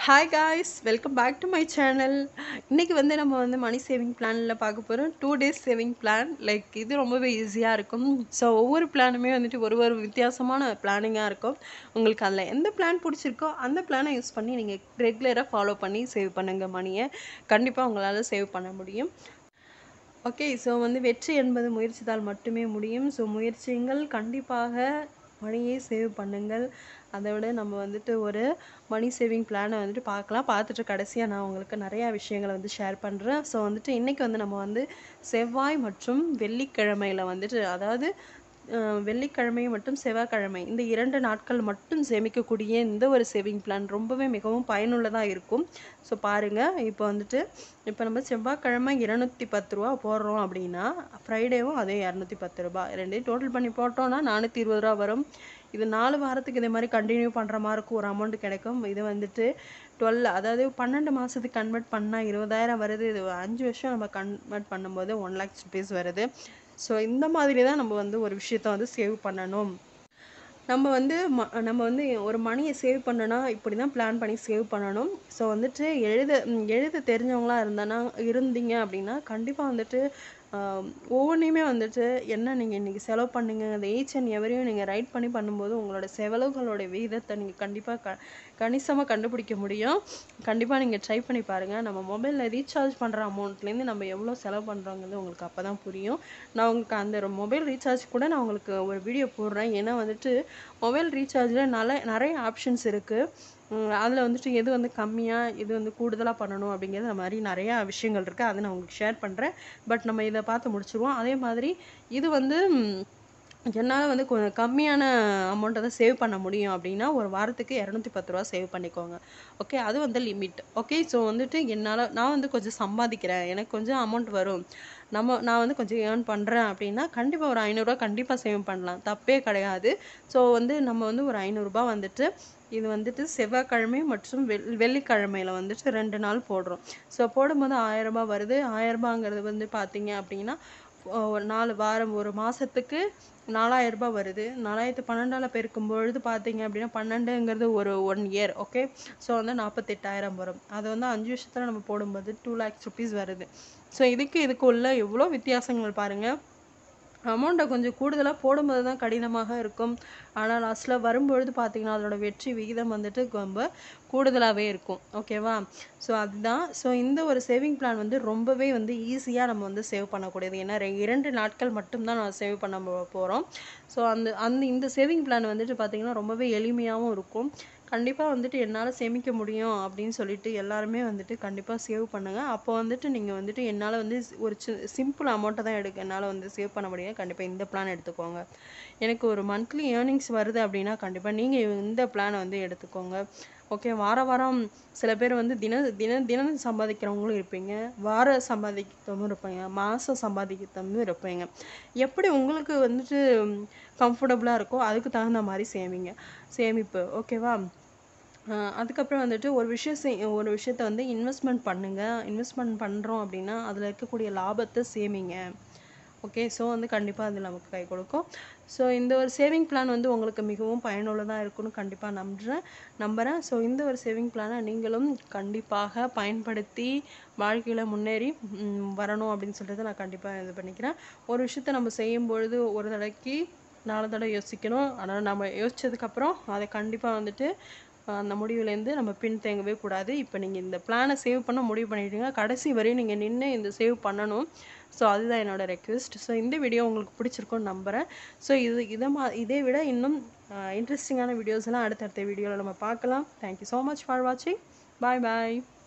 hi guys welcome back to my channel இன்றைக்கி வந்து நம்ம வந்து மணி சேவிங் பிளானில் பார்க்க போகிறோம் two days saving plan like இது ரொம்பவே ஈஸியாக இருக்கும் ஸோ ஒவ்வொரு பிளானுமே வந்துட்டு ஒரு ஒரு வித்தியாசமான பிளானிங்காக இருக்கும் உங்களுக்கு அதில் எந்த பிளான் பிடிச்சிருக்கோ அந்த பிளானை யூஸ் பண்ணி நீங்கள் ரெகுலராக ஃபாலோ பண்ணி சேவ் பண்ணுங்கள் மணியை கண்டிப்பாக உங்களால் சேவ் பண்ண முடியும் ஓகே ஸோ வந்து வெற்றி என்பது முயற்சித்தால் மட்டுமே முடியும் ஸோ முயற்சியுங்கள் கண்டிப்பாக மணியை சேவ் பண்ணுங்கள் அதை விட நம்ம வந்துட்டு ஒரு மணி சேவிங் பிளானை வந்துட்டு பார்க்கலாம் பார்த்துட்டு கடைசியாக நான் உங்களுக்கு நிறையா விஷயங்களை வந்து ஷேர் பண்ணுறேன் ஸோ வந்துட்டு இன்றைக்கி வந்து நம்ம வந்து செவ்வாய் மற்றும் வெள்ளிக்கிழமையில் வந்துட்டு அதாவது அஹ், வெள்ளிக்கிழமை மற்றும் செவ்வாய்க்கிழமை இந்த இரண்டு நாட்கள் மட்டும் சேமிக்கக்கூடிய இந்த ஒரு சேவிங் பிளான் ரொம்பவே மிகவும் பயனுள்ளதாக இருக்கும் ஸோ பாருங்கள் இப்போ வந்துட்டு இப்போ நம்ம செவ்வாய்க்கிழமை இரநூத்தி பத்து ரூபா போடுறோம் அப்படின்னா ஃப்ரைடேவும் அதே இரநூத்தி பத்து ரூபா ரெண்டையும் டோட்டல் பண்ணி போட்டோம்னா நானூற்றி இருபது ரூபா வரும் இது நாலு வாரத்துக்கு இதே மாதிரி கண்டினியூ பண்ணுற மாதிரி இருக்கும் ஒரு அமௌண்ட் கிடைக்கும் இது வந்துட்டு டுவெல் அதாவது பன்னெண்டு மாதத்துக்கு கன்வெர்ட் பண்ணால் இருபதாயிரம் வருது இது அஞ்சு வருஷம் நம்ம கன்வெர்ட் பண்ணும்போது ஒன் லேக்ஸ் ருபீஸ் வருது ஸோ இந்த மாதிரி தான் நம்ம வந்து ஒரு விஷயத்த வந்து சேவ் பண்ணணும் நம்ம வந்து ம நம்ம வந்து ஒரு மணியை சேவ் பண்ணனா இப்படி தான் பிளான் பண்ணி சேவ் பண்ணணும் ஸோ வந்துட்டு எழுத ம், எழுத தெரிஞ்சவங்களா இருந்தானா இருந்தீங்க அப்படின்னா கண்டிப்பாக வந்துட்டு ஆம், ஒவ்வொன்றையுமே வந்துட்டு என்ன நீங்கள் இன்றைக்கி செலவு பண்ணுங்க அந்த ஈச் அண்ட் எவரையும் நீங்கள் ரைட் பண்ணி பண்ணும்போது உங்களோட செலவுகளோட விகிதத்தை நீங்கள் கண்டிப்பாக க கணிசமாக கண்டுபிடிக்க முடியும் கண்டிப்பாக நீங்கள் ட்ரை பண்ணி பாருங்கள் நம்ம மொபைலில் ரீசார்ஜ் பண்ணுற அமௌண்ட்லேருந்து நம்ம எவ்வளோ செலவு பண்ணுறோங்கிறது உங்களுக்கு அப்போ தான் புரியும் நான் உங்களுக்கு அந்த மொபைல் ரீசார்ஜ் கூட நான் உங்களுக்கு ஒரு வீடியோ போடுறேன் ஏன்னா வந்துட்டு மொபைல் ரீசார்ஜில் நல்ல நிறைய ஆப்ஷன்ஸ் இருக்குது அதில் வந்துட்டு எது வந்து கம்மியாக எது வந்து கூடுதலாக பண்ணணும் அப்படிங்கிறது மாதிரி நிறையா விஷயங்கள் இருக்குது அதை நான் உங்களுக்கு ஷேர் பண்ணுறேன் பட் நம்ம இதை பார்த்து முடிச்சிருவோம் அதே மாதிரி இது வந்து ம், என்னால் வந்து கொஞ்சம் கம்மியான அமௌண்ட்டை தான் சேவ் பண்ண முடியும் அப்படின்னா ஒரு வாரத்துக்கு இரநூத்தி பத்து ரூபா சேவ் பண்ணிக்கோங்க ஓகே அது வந்து லிமிட் ஓகே ஸோ வந்துட்டு என்னால் நான் வந்து கொஞ்சம் சம்பாதிக்கிறேன் எனக்கு கொஞ்சம் அமௌண்ட் வரும் நம்ம நான் வந்து கொஞ்சம் ஏர்ன் பண்ணுறேன் அப்படின்னா கண்டிப்பாக ஒரு ஐநூறுரூவா கண்டிப்பாக சேவ் பண்ணலாம் தப்பே கிடையாது ஸோ வந்து நம்ம வந்து ஒரு ஐநூறுரூபா வந்துட்டு இது வந்துட்டு செவ்வாய்க்கிழமை மற்றும் வெள் வெள்ளிக்கிழமையில் வந்துட்டு ரெண்டு நாள் போடுறோம் ஸோ போடும்போது ஆயிரம் ரூபாய் வருது ஆயிரம் ரூபாங்கிறது வந்து பார்த்தீங்க அப்படின்னா ஒ- ஒரு நாலு வாரம் ஒரு மாதத்துக்கு நாலாயிரம் ரூபாய் வருது நாலாயிரத்து பன்னெண்டால் பெருக்கும் பொழுது பார்த்தீங்க அப்படின்னா பன்னெண்டுங்கிறது ஒரு ஒன் இயர் ஓகே ஸோ வந்து நாற்பத்தெட்டாயிரம் வரும் அது வந்து அஞ்சு வருஷத்தில் நம்ம போடும்போது டூ லேக்ஸ் ருபீஸ் வருது ஸோ இதுக்கு இதுக்கு உள்ள எவ்வளோ வித்தியாசங்கள் பாருங்கள் அமௌண்ட்டை கொஞ்சம் கூடுதலாக போடும்போது தான் கடினமாக இருக்கும் ஆனால் லாஸ்ட்டில் வரும்பொழுது பார்த்தீங்கன்னா அதோட வெற்றி விகிதம் வந்துட்டு ரொம்ப கூடுதலாகவே இருக்கும் ஓகேவா ஸோ அதுதான் ஸோ இந்த ஒரு சேவிங் பிளான் வந்து ரொம்பவே வந்து ஈஸியாக நம்ம வந்து சேவ் பண்ணக்கூடியது ஏன்னா ரெ- இரண்டு நாட்கள் மட்டும்தான் நான் சேவ் பண்ண போகிறோம் ஸோ அந்த அந்த இந்த சேவிங் பிளான் வந்துட்டு பார்த்தீங்கன்னா ரொம்பவே எளிமையாகவும் இருக்கும் கண்டிப்பாக வந்துட்டு என்னால் சேமிக்க முடியும் அப்படின்னு சொல்லிட்டு எல்லாருமே வந்துட்டு கண்டிப்பாக சேவ் பண்ணுங்கள் அப்போ வந்துட்டு நீங்கள் வந்துட்டு என்னால் வந்து ஸ்- ஒரு சி சிம்பிள் அமௌண்ட்டை தான் எடுக்க என்னால் வந்து சேவ் பண்ண முடியும் கண்டிப்பாக இந்த பிளான் எடுத்துக்கோங்க எனக்கு ஒரு மந்த்லி ஏர்னிங்ஸ் வருது அப்படின்னா கண்டிப்பாக நீங்கள் இந்த பிளானை வந்து எடுத்துக்கோங்க ஓகே வார வாரம் சில பேர் வந்து தின தின தினம் சம்பாதிக்கிறவங்களும் இருப்பீங்க வார சம்பாதிக்கிறவங்களும் இருப்பீங்க மாதம் சம்பாதிக்கிறவங்களும் இருப்பீங்க எப்படி உங்களுக்கு வந்துட்டு கம்ஃபர்டபுளாக இருக்கோ அதுக்கு தகுந்த மாதிரி சேமிங்க சேமிப்பு ஓகேவா ஆஹ் அதுக்கப்புறம் வந்துட்டு ஒரு விஷயம் செய் ஒரு விஷயத்த வந்து இன்வெஸ்ட்மெண்ட் பண்ணுங்க இன்வெஸ்ட்மெண்ட் பண்ணுறோம் அப்படின்னா அதில் இருக்கக்கூடிய லாபத்தை சேமிங்க ஓகே ஸோ வந்து கண்டிப்பாக அது நமக்கு கை கொடுக்கும் ஸோ இந்த ஒரு சேவிங் பிளான் வந்து உங்களுக்கு மிகவும் பயனுள்ளதாக இருக்கும்னு கண்டிப்பாக நம்புகிறேன் நம்புகிறேன் ஸோ இந்த ஒரு சேவிங் பிளானை நீங்களும் கண்டிப்பாக பயன்படுத்தி வாழ்க்கையில் முன்னேறி ம், வரணும் அப்படின்னு சொல்லிட்டு நான் கண்டிப்பாக இது பண்ணிக்கிறேன் ஒரு விஷயத்த நம்ம செய்யும் பொழுது ஒரு தடவைக்கு நாலு தடவை யோசிக்கணும் ஆனால் நம்ம யோசிச்சதுக்கப்புறம் அதை கண்டிப்பாக வந்துட்டு அஹ், அந்த முடிவுலேருந்து நம்ம பின் தேங்கவே கூடாது இப்போ நீங்கள் இந்த பிளானை சேவ் பண்ண முடிவு பண்ணிட்டீங்க கடைசி வரையும் நீங்கள் நின்று இந்த சேவ் பண்ணணும் ஸோ அதுதான் என்னோட ரெக்வெஸ்ட் ஸோ இந்த வீடியோ உங்களுக்கு பிடிச்சிருக்கும்னு நம்புகிறேன் ஸோ இது இதை மா இதே விட இன்னும் இன்ட்ரெஸ்டிங்கான வீடியோஸ் எல்லாம் அடுத்தடுத்த வீடியோவில் நம்ம பார்க்கலாம் தேங்க்யூ ஸோ மச் ஃபார் வாட்சிங் பாய் பாய்